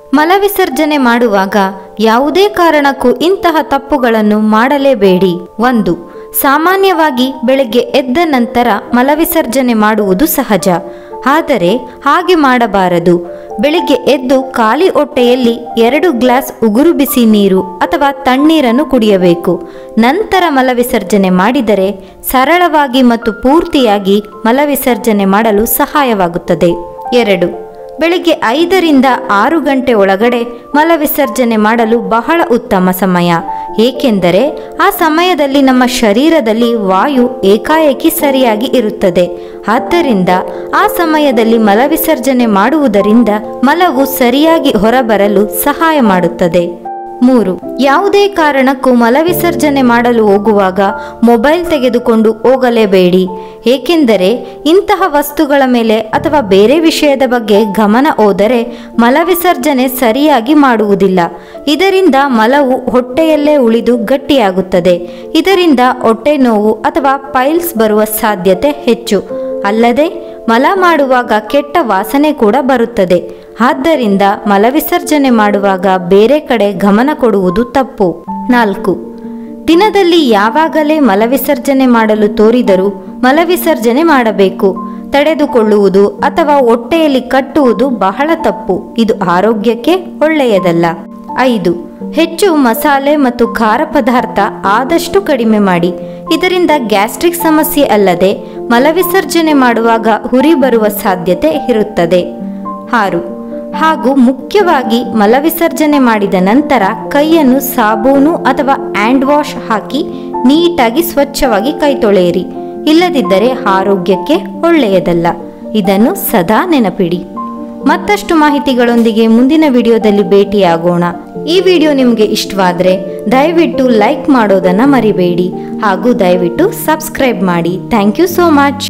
ಮಲವಿಸರ್ಜನೆ ಮಾಡುವಾಗ ಯಾವುದೇ ಕಾರಣಕ್ಕೂ ಇಂತಹ ತಪ್ಪುಗಳನ್ನು ಮಾಡಲೇಬೇಡಿ ಒಂದು ಸಾಮಾನ್ಯವಾಗಿ ಬೆಳಗ್ಗೆ ಎದ್ದ ನಂತರ ಮಲವಿಸರ್ಜನೆ ಮಾಡುವುದು ಸಹಜ ಆದರೆ ಹಾಗೆ ಮಾಡಬಾರದು ಬೆಳಿಗ್ಗೆ ಎದ್ದು ಖಾಲಿ ಹೊಟ್ಟೆಯಲ್ಲಿ ಎರಡು ಗ್ಲಾಸ್ ಉಗುರು ಬಿಸಿ ನೀರು ಅಥವಾ ತಣ್ಣೀರನ್ನು ಕುಡಿಯಬೇಕು ನಂತರ ಮಲವಿಸರ್ಜನೆ ಮಾಡಿದರೆ ಸರಳವಾಗಿ ಮತ್ತು ಪೂರ್ತಿಯಾಗಿ ಮಲವಿಸರ್ಜನೆ ಮಾಡಲು ಸಹಾಯವಾಗುತ್ತದೆ ಎರಡು ಬೆಳಿಗ್ಗೆ ಐದರಿಂದ ಆರು ಗಂಟೆ ಒಳಗಡೆ ಮಲವಿಸರ್ಜನೆ ಮಾಡಲು ಬಹಳ ಉತ್ತಮ ಸಮಯ ಏಕೆಂದರೆ ಆ ಸಮಯದಲ್ಲಿ ನಮ್ಮ ಶರೀರದಲ್ಲಿ ವಾಯು ಏಕಾಏಕಿ ಸರಿಯಾಗಿ ಇರುತ್ತದೆ ಆದ್ದರಿಂದ ಆ ಸಮಯದಲ್ಲಿ ಮಲವಿಸರ್ಜನೆ ಮಾಡುವುದರಿಂದ ಮಲವು ಸರಿಯಾಗಿ ಹೊರಬರಲು ಸಹಾಯ ಮಾಡುತ್ತದೆ ಮೂರು ಯಾವುದೇ ಕಾರಣಕ್ಕೂ ಮಲವಿಸರ್ಜನೆ ಮಾಡಲು ಹೋಗುವಾಗ ಮೊಬೈಲ್ ತೆಗೆದುಕೊಂಡು ಹೋಗಲೇಬೇಡಿ ಏಕೆಂದರೆ ಇಂತಹ ವಸ್ತುಗಳ ಮೇಲೆ ಅಥವಾ ಬೇರೆ ವಿಷಯದ ಬಗ್ಗೆ ಗಮನ ಹೋದರೆ ಮಲವಿಸರ್ಜನೆ ಸರಿಯಾಗಿ ಮಾಡುವುದಿಲ್ಲ ಇದರಿಂದ ಮಲವು ಹೊಟ್ಟೆಯಲ್ಲೇ ಉಳಿದು ಗಟ್ಟಿಯಾಗುತ್ತದೆ ಇದರಿಂದ ಹೊಟ್ಟೆ ನೋವು ಅಥವಾ ಪೈಲ್ಸ್ ಬರುವ ಸಾಧ್ಯತೆ ಹೆಚ್ಚು ಅಲ್ಲದೆ ಮಲ ಮಾಡುವಾಗ ಕೆಟ್ಟ ವಾಸನೆ ಕೂಡ ಬರುತ್ತದೆ ಆದ್ದರಿಂದ ಮಲವಿಸರ್ಜನೆ ಮಾಡುವಾಗ ಬೇರೆ ಕಡೆ ಗಮನ ಕೊಡುವುದು ತಪ್ಪು ನಾಲ್ಕು ದಿನದಲ್ಲಿ ಯಾವಾಗಲೇ ಮಲವಿಸರ್ಜನೆ ಮಾಡಲು ತೋರಿದರೂ ಮಲವಿಸರ್ಜನೆ ಮಾಡಬೇಕು ತಡೆದುಕೊಳ್ಳುವುದು ಅಥವಾ ಹೊಟ್ಟೆಯಲ್ಲಿ ಕಟ್ಟುವುದು ಬಹಳ ತಪ್ಪು ಇದು ಆರೋಗ್ಯಕ್ಕೆ ಒಳ್ಳೆಯದಲ್ಲ ಐದು ಹೆಚ್ಚು ಮಸಾಲೆ ಮತ್ತು ಖಾರ ಪದಾರ್ಥ ಆದಷ್ಟು ಕಡಿಮೆ ಮಾಡಿ ಇದರಿಂದ ಗ್ಯಾಸ್ಟ್ರಿಕ್ ಸಮಸ್ಯೆ ಅಲ್ಲದೆ ಮಲವಿಸರ್ಜನೆ ಮಾಡುವಾಗ ಹುರಿ ಬರುವ ಸಾಧ್ಯತೆ ಇರುತ್ತದೆ ಆರು ಹಾಗೂ ಮುಖ್ಯವಾಗಿ ಮಲವಿಸರ್ಜನೆ ಮಾಡಿದ ನಂತರ ಕೈಯನ್ನು ಸಾಬೂನು ಅಥವಾ ಹ್ಯಾಂಡ್ ವಾಶ್ ಹಾಕಿ ನೀಟಾಗಿ ಸ್ವಚ್ಛವಾಗಿ ಕೈ ತೊಳೆಯಿರಿ ಇಲ್ಲದಿದ್ದರೆ ಆರೋಗ್ಯಕ್ಕೆ ಒಳ್ಳೆಯದಲ್ಲ ಇದನ್ನು ಸದಾ ನೆನಪಿಡಿ ಮತ್ತಷ್ಟು ಮಾಹಿತಿಗಳೊಂದಿಗೆ ಮುಂದಿನ ವಿಡಿಯೋದಲ್ಲಿ ಭೇಟಿಯಾಗೋಣ ಈ ವಿಡಿಯೋ ನಿಮಗೆ ಇಷ್ಟವಾದರೆ ದಯವಿಟ್ಟು ಲೈಕ್ ಮಾಡೋದನ್ನು ಮರಿಬೇಡಿ ಹಾಗೂ ದಯವಿಟ್ಟು ಸಬ್ಸ್ಕ್ರೈಬ್ ಮಾಡಿ ಥ್ಯಾಂಕ್ ಯು ಸೋ ಮಚ್